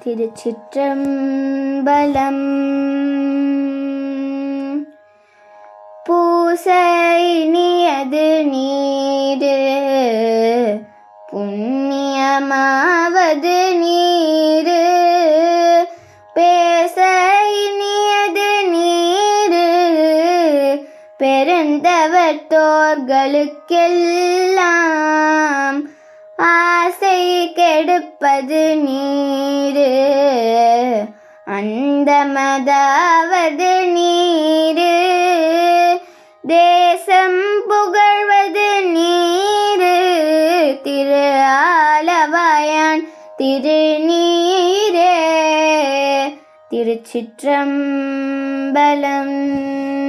திருச்சிற்றம்பலம் பூசைனியது நீரு புண்ணியமாவது நீரு பேச இனியது நீரு பெருந்தவர் தோர்களுக்கெல்லாம் ஆசை கெடுப்பது நீரு அந்த மதாவது நீரு தேசம் புகழ்வது நீரு திரு ஆலவாயான் திருநீரே திருச்சிற்றம்பலம்